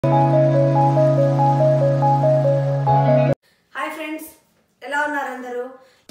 Hi friends ఎలా ఉన్నారు అందరూ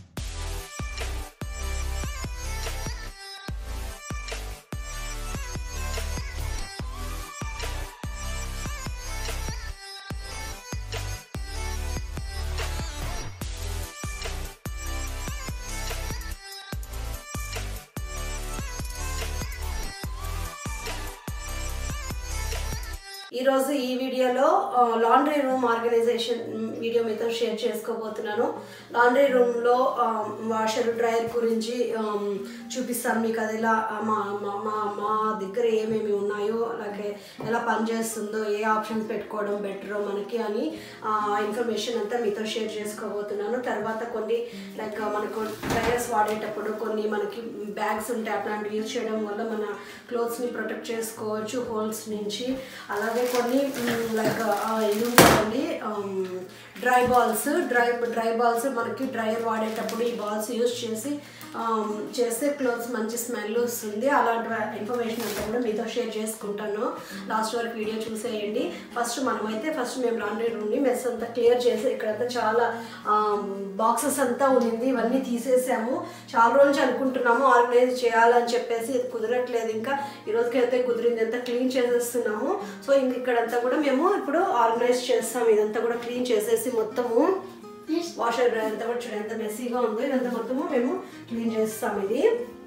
ఈరోజు ఈ వీడియోలో లాండ్రీ రూమ్ ఆర్గనైజేషన్ వీడియో మీతో షేర్ చేసుకోబోతున్నాను లాండ్రీ రూమ్లో వాషర్ డ్రైయర్ గురించి ఆమ్, చూపిస్తాను మీకు అది ఎలా ఆ, మా మా మా మా దగ్గర ఏమేమి ఉన్నాయో అలాగే ఎలా పనిచేస్తుందో ఏ ఆప్షన్స్ పెట్టుకోవడం బెటరో మనకి అని ఆ ఇన్ఫర్మేషన్ అంతా మీతో షేర్ చేసుకోబోతున్నాను తర్వాత కొన్ని లైక్ మనకు డ్రైయర్స్ వాడేటప్పుడు కొన్ని మనకి బ్యాగ్స్ ఉంటాయి అట్లాంటివి యూజ్ చేయడం వల్ల మన క్లోత్స్ని ప్రొటెక్ట్ చేసుకోవచ్చు హోల్స్ నుంచి అలాగే కొన్ని లైక్ ఇది ఉంటుందండి dry balls dry dry balls మనకి డ్రైయర్ వాడేటప్పుడు ఈ బాల్స్ యూజ్ చేసి um, చేస్తే క్లోత్స్ మంచి స్మెల్ వస్తుంది అలాంటి ఇన్ఫర్మేషన్ అంతా కూడా మీతో షేర్ చేసుకుంటాను లాస్ట్ వరకు వీడియో చూసేయండి ఫస్ట్ మనమైతే ఫస్ట్ మేము లాండ్రీ రూమ్ని మెస్ అంతా క్లియర్ చేసి ఇక్కడంతా చాలా బాక్సెస్ అంతా ఉండింది ఇవన్నీ తీసేసాము చాలా రోజులు అనుకుంటున్నాము ఆర్గనైజ్ చేయాలని చెప్పేసి ఇది కుదరట్లేదు ఇంకా ఈ రోజుకైతే కుదిరింది అంతా క్లీన్ చేసేస్తున్నాము సో ఇంక ఇక్కడంతా కూడా మేము ఇప్పుడు ఆర్గనైజ్ చేస్తాం ఇదంతా కూడా క్లీన్ చేసేసి మొత్తము వాషర్ అంతా కూడా చూడండి ఎంత మెస్సీగా ఉందో ఇదంతా మొత్తము మేము క్లీన్ చేస్తాం ఇది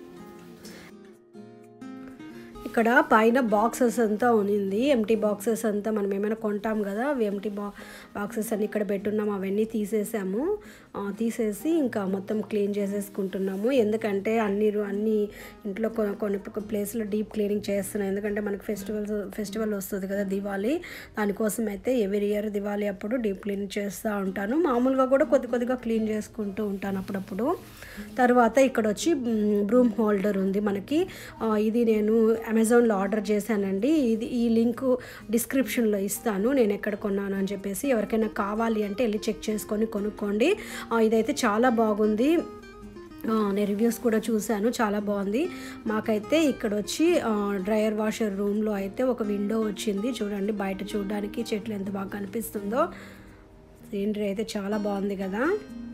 ఇక్కడ పైన బాక్సెస్ అంతా ఉనింది ఎంటీ బాక్సెస్ అంతా మనం ఏమైనా కొంటాం కదా అవి ఎంటీ బా బాక్సెస్ అన్ని ఇక్కడ పెట్టున్నాం అవన్నీ తీసేసాము ఆ, తీసేసి ఇంకా మొత్తం క్లీన్ చేసేసుకుంటున్నాము ఎందుకంటే అన్ని రూ- అన్ని ఇంట్లో కొన్ని కొన్ని ప్లేస్లో డీప్ క్లీనింగ్ చేస్తున్నాం ఎందుకంటే మనకి ఫెస్టివల్స్ ఫెస్టివల్ వస్తుంది కదా దివాళీ దానికోసం అయితే ఎవరి ఇయర్ దివాళీ అప్పుడు డీప్ క్లీనింగ్ చేస్తూ ఉంటాను మామూలుగా కూడా కొద్ది కొద్దిగా క్లీన్ చేసుకుంటూ ఉంటాను అప్పుడప్పుడు తర్వాత ఇక్కడ వచ్చి బ్రూమ్ హోల్డర్ ఉంది మనకి ఆ, ఇది నేను అమెజాన్లో ఆర్డర్ చేశానండి ఇది ఈ లింక్ డిస్క్రిప్షన్లో ఇస్తాను నేను ఎక్కడ కొన్నాను అని చెప్పేసి ఎవరికైనా కావాలి అంటే వెళ్ళి చెక్ చేసుకొని కొనుక్కోండి ఆ, ఇదైతే చాలా బాగుంది ఆ, నేను రివ్యూస్ కూడా చూశాను చాలా బాగుంది మాకైతే ఇక్కడ వచ్చి ఆ, డ్రయర్ వాషర్ రూమ్లో అయితే ఒక విండో వచ్చింది చూడండి బయట చూడడానికి చెట్లు ఎంత బాగా కనిపిస్తుందో సీనరీ అయితే చాలా బాగుంది కదా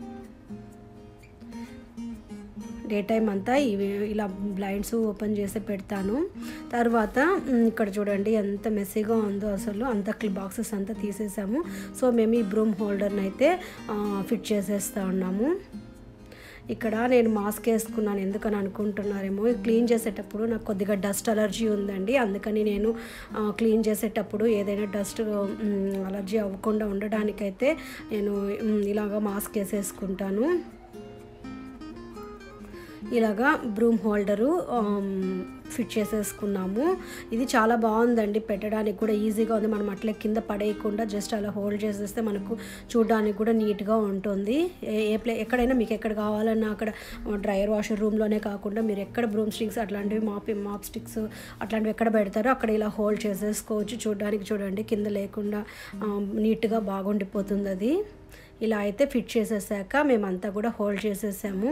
డే టైం అంతా ఇవి ఇలా బ్లైండ్స్ ఓపెన్ చేసి పెడతాను తర్వాత మ్, ఇక్కడ చూడండి ఎంత మెస్సీగా ఉందో అసలు అంత బాక్సెస్ అంతా తీసేసాము సో మేము ఈ బ్రూమ్ హోల్డర్ని అయితే ఆ, ఫిట్ చేసేస్తా ఉన్నాము ఇక్కడ నేను మాస్క్ వేసుకున్నాను ఎందుకని అనుకుంటున్నారేమో ఇది క్లీన్ చేసేటప్పుడు నాకు కొద్దిగా డస్ట్ అలర్జీ ఉందండి అందుకని నేను ఆ, క్లీన్ చేసేటప్పుడు ఏదైనా డస్ట్ మ్, అలర్జీ అవ్వకుండా ఉండడానికైతే నేను మ్, ఇలాగ మాస్క్ వేసేసుకుంటాను ఇలాగా బ్రూమ్ హోల్డరు ఆమ్, ఫిట్ చేసేసుకున్నాము ఇది చాలా బాగుందండి పెట్టడానికి కూడా ఈజీగా ఉంది మనం అట్లే కింద పడేయకుండా జస్ట్ అలా హోల్డ్ చేసేస్తే మనకు చూడడానికి కూడా నీట్గా ఉంటుంది ఏ ఏ ప్లే ఎక్కడైనా మీకు ఎక్కడ కావాలన్నా అక్కడ డ్రైయర్ వాషర్ రూమ్లోనే కాకుండా మీరు ఎక్కడ బ్రూమ్ స్టిక్స్ అట్లాంటివి మాప్ మాప్ స్టిక్స్ అట్లాంటివి ఎక్కడ పెడతారో అక్కడ ఇలా హోల్డ్ చేసేసుకోవచ్చు చూడడానికి చూడండి కింద లేకుండా ఆమ్, నీట్గా బాగుండిపోతుంది అది ఇలా అయితే ఫిట్ చేసేసాక మేమంతా కూడా హోల్డ్ చేసేసాము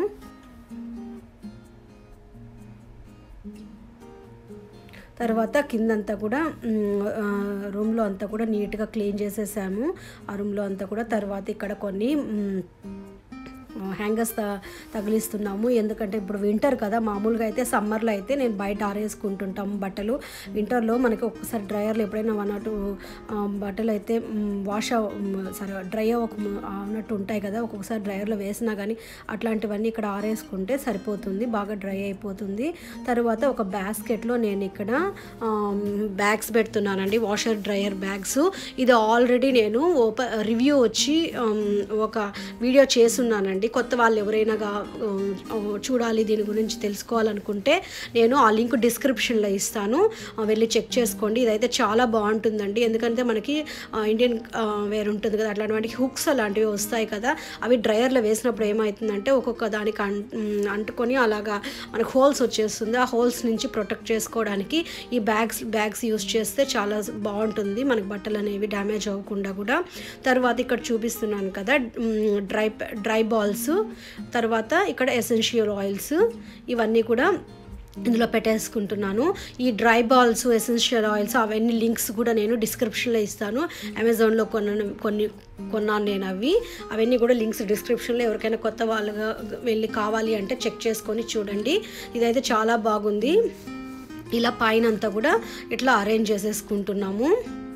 తర్వాత కిందంతా కూడా మ్, ఆ, రూమ్లో అంతా కూడా నీట్గా క్లీన్ చేసేసాము ఆ రూమ్లో అంతా కూడా తర్వాత ఇక్కడ కొన్ని మ్, హ్యాంగర్స్ త తగిలిస్తున్నాము ఎందుకంటే ఇప్పుడు వింటర్ కదా మామూలుగా అయితే సమ్మర్లో అయితే నేను బయట ఆరేసుకుంటుంటాము బట్టలు వింటర్లో మనకి ఒక్కసారి డ్రైయర్లో ఎప్పుడైనా వన్ ఆర్ టూ బట్టలు అయితే వాష్ సరే డ్రై అవ్వక అన్నట్టు ఉంటాయి కదా ఒక్కొక్కసారి డ్రైయర్లో వేసినా కానీ అట్లాంటివన్నీ ఇక్కడ ఆరేసుకుంటే సరిపోతుంది బాగా డ్రై అయిపోతుంది తర్వాత ఒక బాస్కెట్లో నేను ఇక్కడ బ్యాగ్స్ పెడుతున్నానండి వాషర్ డ్రైయర్ బ్యాగ్స్ ఇది ఆల్రెడీ నేను ఓప రివ్యూ వచ్చి ఆమ్, ఒక వీడియో చేస్తున్నానండి కొత్త వాళ్ళు ఎవరైనా గా- ఆ, చూడాలి దీని గురించి తెలుసుకోవాలనుకుంటే నేను ఆ లింక్ డిస్క్రిప్షన్లో ఇస్తాను ఆ, వెళ్ళి చెక్ చేసుకోండి ఇదైతే చాలా బాగుంటుందండి ఎందుకంటే మనకి ఆ, ఇండియన్ ఆ, వేర్ ఉంటుంది కదా అట్లాంటి వాటికి హుక్స్ అలాంటివి వస్తాయి కదా అవి డ్రైయర్లో వేసినప్పుడు ఏమవుతుందంటే ఒక్కొక్క దానికి అం మ్, అంటుకొని అలాగా మనకు హోల్స్ వచ్చేస్తుంది ఆ హోల్స్ నుంచి ప్రొటెక్ట్ చేసుకోవడానికి ఈ బ్యాగ్స్ బ్యాగ్స్ యూస్ చేస్తే చాలా బాగుంటుంది మనకి బట్టలు అనేవి డ్యామేజ్ అవ్వకుండా కూడా తర్వాత ఇక్కడ చూపిస్తున్నాను కదా మ్, డ్రై డ్రై బాల్స్ తర్వాత ఇక్కడ ఎసెన్షియల్ ఆయిల్స్ ఇవన్నీ కూడా ఇందులో పెట్టేసుకుంటున్నాను ఈ డ్రై బాల్స్ ఎసెన్షియల్ ఆయిల్స్ అవన్నీ లింక్స్ కూడా నేను డిస్క్రిప్షన్లో ఇస్తాను అమెజాన్లో కొన్నాను కొన్ని కొన్నాను నేను అవి అవన్నీ కూడా లింక్స్ డిస్క్రిప్షన్లో ఎవరికైనా కొత్త వాళ్ళుగా వెళ్ళి కావాలి అంటే చెక్ చేసుకొని చూడండి ఇదైతే చాలా బాగుంది ఇలా పైన అంతా కూడా ఇట్లా అరేంజ్ చేసేసుకుంటున్నాము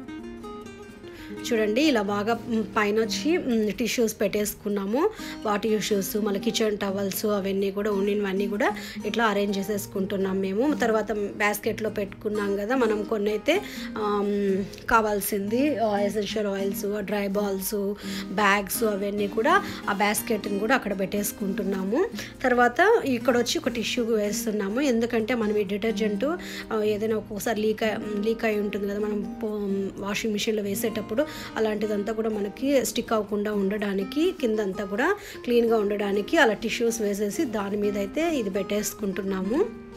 చూడండి ఇలా బాగా మ్, పైన వచ్చి టిష్యూస్ పెట్టేసుకున్నాము వాటర్ టిష్యూస్ మళ్ళీ కిచెన్ టవల్స్ అవన్నీ కూడా ఉండినవన్నీ కూడా ఇట్లా అరేంజ్ చేసేసుకుంటున్నాం మేము తర్వాత బాస్కెట్లో పెట్టుకున్నాం కదా మనం కొన్ని అయితే ఆమ్, కావాల్సింది essential oils dry balls bags అవన్నీ కూడా ఆ బాస్కెట్ని కూడా అక్కడ పెట్టేసుకుంటున్నాము తర్వాత ఇక్కడ వచ్చి ఒక టిష్యూ వేస్తున్నాము ఎందుకంటే మనం ఈ డిటర్జెంట్ ఏదైనా ఒక్కొక్కసారి లీక్ లీక్ అయి ఉంటుంది కదా మనం వాషింగ్ మిషన్లో వేసేటప్పుడు అలాంటిదంతా కూడా మనకి స్టిక్ అవ్వకుండా ఉండడానికి కిందంతా కూడా క్లీన్గా ఉండడానికి అలా టిష్యూస్ వేసేసి దాని మీద అయితే ఇది పెట్టేసుకుంటున్నాము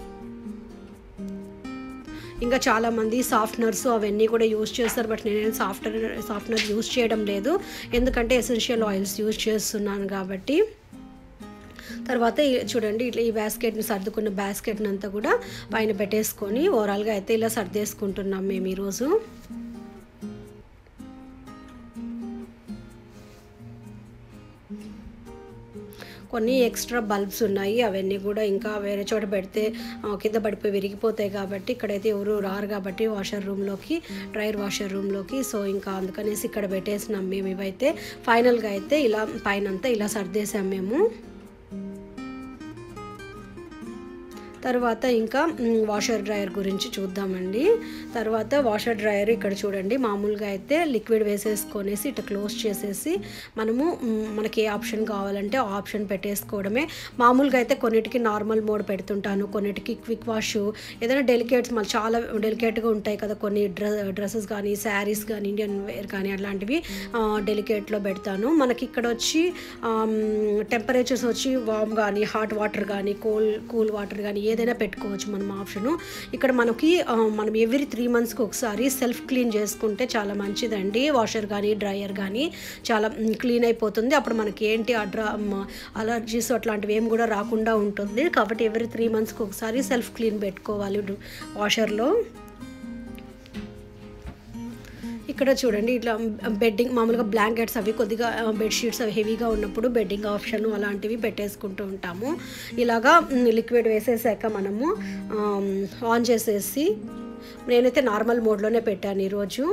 ఇంకా చాలామంది సాఫ్ట్నర్స్ అవన్నీ కూడా యూజ్ చేస్తారు బట్ నేను సాఫ్ట్నర్ సాఫ్ట్నర్ యూజ్ చేయడం లేదు ఎందుకంటే ఎసెన్షియల్ ఆయిల్స్ యూజ్ చేస్తున్నాను కాబట్టి తర్వాత ఈ- చూడండి ఇట్లా ఈ బాస్కెట్ని సర్దుకున్న బాస్కెట్ని అంతా కూడా పైన పెట్టేసుకొని ఓవరాల్గా అయితే ఇలా సర్దేసుకుంటున్నాం మేము ఈరోజు కొన్ని ఎక్స్ట్రా బల్బ్స్ ఉన్నాయి అవన్నీ కూడా ఇంకా వేరే చోట పెడితే ఆ, కింద పడిపోయి విరిగిపోతాయి కాబట్టి ఇక్కడైతే ఎవరు రారు కాబట్టి వాషర్ రూమ్లోకి డ్రైర్ వాషర్ రూమ్లోకి సో ఇంకా అందుకనేసి ఇక్కడ పెట్టేసినాం మేము ఇవైతే ఫైనల్గా అయితే ఇలా పైన అంతా ఇలా సర్దేశాం మేము తర్వాత ఇంకా మ్, వాషర్ డ్రయర్ గురించి చూద్దామండి తర్వాత వాషర్ డ్రయర్ ఇక్కడ చూడండి మామూలుగా అయితే లిక్విడ్ వేసేసుకొనేసి ఇట్లా క్లోజ్ చేసేసి మనము మ్, మనకి ఏ ఆప్షన్ కావాలంటే ఆ ఆప్షన్ పెట్టేసుకోవడమే మామూలుగా అయితే కొన్నిటికి నార్మల్ మోడ్ పెడుతుంటాను కొన్నిటికి క్విక్ వాష్ ఏదైనా డెలికేట్స్ మళ్ళీ చాలా డెలికేట్గా ఉంటాయి కదా కొన్ని డ్ర డ్రెస్సెస్ కానీ శారీస్ కానీ ఇండియన్ వేర్ కానీ అట్లాంటివి డెలికేట్లో పెడతాను మనకి ఇక్కడ వచ్చి టెంపరేచర్స్ వచ్చి వామ్ కానీ హాట్ వాటర్ కానీ కూల్ కూల్ వాటర్ కానీ ఏదైనా పెట్టుకోవచ్చు మనం ఆప్షను ఇక్కడ మనకి ఆ, మనం ఎవ్రీ త్రీ మంత్స్కి ఒకసారి సెల్ఫ్ క్లీన్ చేసుకుంటే చాలా మంచిదండి వాషర్ కానీ డ్రయర్ కానీ చాలా క్లీన్ అయిపోతుంది అప్పుడు మనకి ఏంటి ఆ డ్రా అలర్జీస్ అట్లాంటివి ఏం కూడా రాకుండా ఉంటుంది కాబట్టి ఎవ్రీ త్రీ మంత్స్కి ఒకసారి సెల్ఫ్ క్లీన్ పెట్టుకోవాలి వాషర్లో ఇక్కడ చూడండి ఇట్లా బెడ్డింగ్ మామూలుగా బ్లాంకెట్స్ అవి కొద్దిగా బెడ్షీట్స్ అవి హెవీగా ఉన్నప్పుడు బెడ్డింగ్ ఆప్షన్ అలాంటివి పెట్టేసుకుంటూ ఉంటాము ఇలాగా లిక్విడ్ వేసేసాక మనము ఆన్ చేసేసి నేనైతే నార్మల్ మోడ్లోనే పెట్టాను ఈరోజు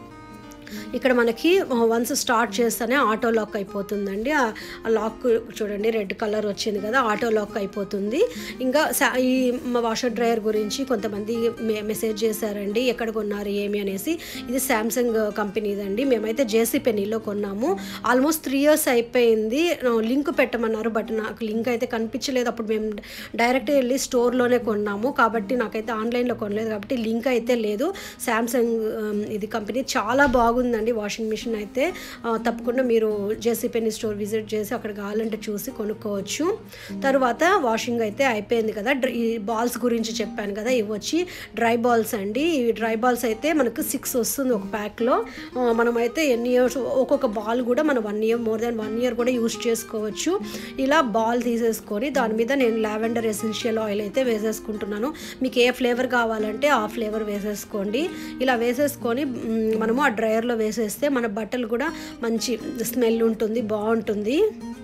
ఇక్కడ మనకి వన్స్ స్టార్ట్ చేస్తేనే ఆటో లాక్ అయిపోతుందండి ఆ ఆ లాక్ చూడండి రెడ్ కలర్ వచ్చింది కదా ఆటో లాక్ అయిపోతుంది ఇంకా సా- ఈ వాషర్ డ్రయర్ గురించి కొంతమంది మె- మెసేజ్ చేశారండి ఎక్కడ కొన్నారు ఏమి అనేసి ఇది శాంసంగ్ కంపెనీదండి మేమైతే జేసీ పెనీలో కొన్నాము ఆల్మోస్ట్ త్రీ ఇయర్స్ అయిపోయింది లింక్ పెట్టమన్నారు బట్ నాకు లింక్ అయితే కనిపించలేదు అప్పుడు మేము డైరెక్ట్ వెళ్ళి స్టోర్లోనే కొన్నాము కాబట్టి నాకైతే ఆన్లైన్లో కొనలేదు కాబట్టి లింక్ అయితే లేదు శాంసంగ్ ఇది కంపెనీ చాలా బాగుందండి వాషింగ్ మిషన్ అయితే ఆ, తప్పకుండా మీరు జేసీ పెన్నీ స్టోర్ విజిట్ చేసి అక్కడ కావాలంటే చూసి కొనుక్కోవచ్చు తర్వాత వాషింగ్ అయితే అయిపోయింది కదా డ్రై- ఈ బాల్స్ గురించి చెప్పాను కదా ఇవి వచ్చి డ్రై బాల్స్ అండి ఈ డ్రై బాల్స్ అయితే మనకు సిక్స్ వస్తుంది ఒక ప్యాక్లో మనం అయితే ఎన్ని ఇయర్స్ ఒక్కొక్క బాల్ కూడా మనం one year more than one year కూడా యూస్ చేసుకోవచ్చు ఇలా బాల్ తీసేసుకొని దాని మీద నేను లావెండర్ ఎసెన్షియల్ ఆయిల్ అయితే వేసేసుకుంటున్నాను మీకు ఏ ఫ్లేవర్ కావాలంటే ఆ ఫ్లేవర్ వేసేసుకోండి ఇలా వేసేసుకొని మ్, మనము ఆ డ్రయర్లో వేసేస్తే మన బట్టలు కూడా మంచి స్మెల్ ఉంటుంది బాగుంటుంది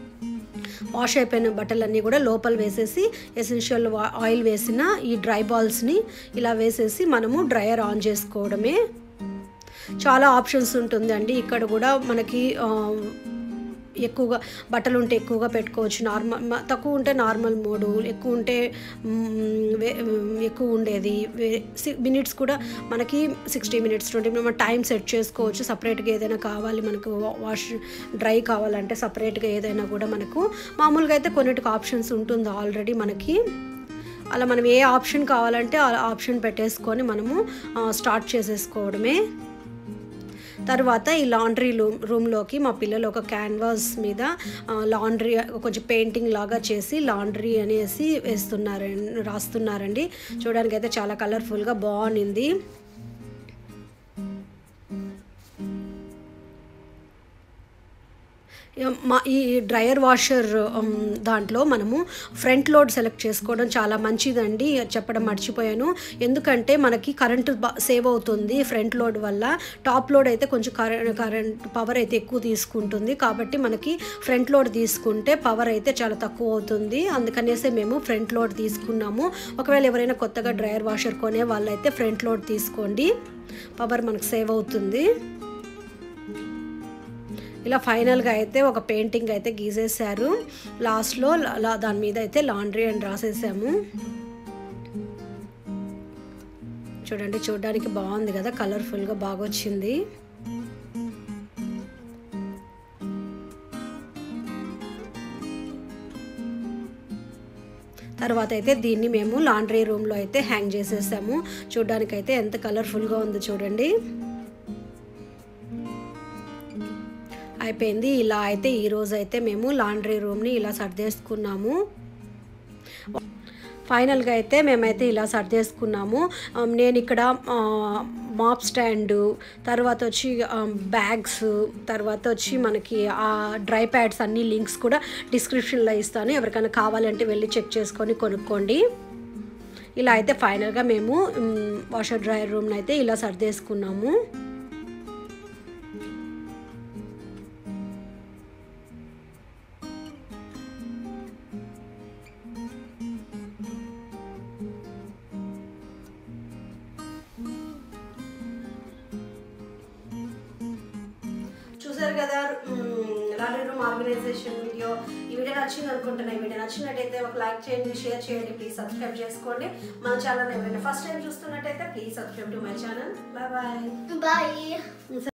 వాష్ అయిపోయిన బట్టలన్నీ కూడా లోపల వేసేసి ఎసెన్షియల్ ఆయిల్ వేసిన ఈ డ్రై బాల్స్ని ఇలా వేసేసి మనము డ్రయర్ ఆన్ చేసుకోవడమే చాలా ఆప్షన్స్ ఉంటుందండి ఇక్కడ కూడా మనకి ఆ, ఎక్కువగా బట్టలు ఉంటే ఎక్కువగా పెట్టుకోవచ్చు నార్మల్ మ- తక్కువ ఉంటే నార్మల్ మోడు ఎక్కువ ఉంటే మ్, వే- మ్, ఎక్కువ ఉండేది మినిట్స్ కూడా మనకి sixty minutes twenty minutes time set చేసుకోవచ్చు సపరేట్గా ఏదైనా కావాలి మనకు వా- వాష్ డ్రై కావాలంటే సపరేట్గా ఏదైనా కూడా మనకు మామూలుగా అయితే కొన్నిటికి ఆప్షన్స్ ఉంటుంది ఆల్రెడీ మనకి అలా మనం ఏ ఆప్షన్ కావాలంటే ఆ ఆప్షన్ పెట్టేసుకొని మనము ఆ, స్టార్ట్ చేసేసుకోవడమే తర్వాత ఈ లాండ్రీ రూమ్ రూమ్లోకి మా పిల్లలు ఒక క్యాన్వాస్ మీద ఆ, లాండ్రీ కొంచెం పెయింటింగ్ లాగా చేసి లాండ్రీ అనేసి వేస్తున్నారండి రాస్తున్నారండి చూడడానికి అయితే చాలా కలర్ఫుల్గా బాగుంది మా ఈ డ్రయర్ వాషర్ ఉమ్, దాంట్లో మనము ఫ్రంట్ లోడ్ సెలెక్ట్ చేసుకోవడం చాలా మంచిదండి చెప్పడం మర్చిపోయాను ఎందుకంటే మనకి కరెంటు సేవ్ అవుతుంది ఫ్రంట్ లోడ్ వల్ల టాప్ లోడ్ అయితే కొంచెం కరెంట్ కరెంట్ పవర్ అయితే ఎక్కువ తీసుకుంటుంది కాబట్టి మనకి ఫ్రంట్ లోడ్ తీసుకుంటే పవర్ అయితే చాలా తక్కువ అవుతుంది అందుకనేసే మేము ఫ్రంట్ లోడ్ తీసుకున్నాము ఒకవేళ ఎవరైనా కొత్తగా డ్రయర్ వాషర్ కొనే వాళ్ళైతే ఫ్రంట్ లోడ్ తీసుకోండి పవర్ మనకు సేవ్ అవుతుంది ఇలా ఫైనల్గా అయితే ఒక పెయింటింగ్ అయితే గీసేశారు లాస్ట్లో లా దాని మీద అయితే లాండ్రీ అని రాసేసాము చూడండి చూడడానికి బాగుంది కదా కలర్ఫుల్గా బాగా వచ్చింది తర్వాత అయితే దీన్ని మేము లాండ్రీ రూమ్లో అయితే హ్యాంగ్ చేసేసాము చూడడానికి అయితే ఎంత కలర్ఫుల్గా ఉందో చూడండి అయిపోయింది ఇలా అయితే ఈరోజు అయితే మేము లాండ్రీ రూమ్ని ఇలా సర్దేసుకున్నాము ఫైనల్గా అయితే మేమైతే ఇలా సర్దేసుకున్నాము ఆమ్, నేను ఇక్కడ ఆ, మాప్ స్టాండ్ తర్వాత వచ్చి బ్యాగ్స్ తర్వాత వచ్చి మనకి ఆ డ్రై ప్యాడ్స్ అన్ని లింక్స్ కూడా డిస్క్రిప్షన్లో ఇస్తాను ఎవరికైనా కావాలంటే వెళ్ళి చెక్ చేసుకొని కొనుక్కోండి ఇలా అయితే ఫైనల్గా మేము వాషర్ డ్రైయర్ రూమ్ని అయితే ఇలా సర్దేసుకున్నాము చూసారు కదా లాండ్రీ రూమ్ ఆర్గనైజేషన్ వీడియో ఈ వీడియో నచ్చింది అనుకుంటున్నా ఈ వీడియో నచ్చినట్టయితే ఒక లైక్ చేయండి షేర్ చేయండి ప్లీజ్ సబ్స్క్రైబ్ చేసుకోండి మన ఛానల్ ఎవరైనా ఫస్ట్ టైం చూస్తున్నట్టయితే please subscribe to my channel bye bye Bye.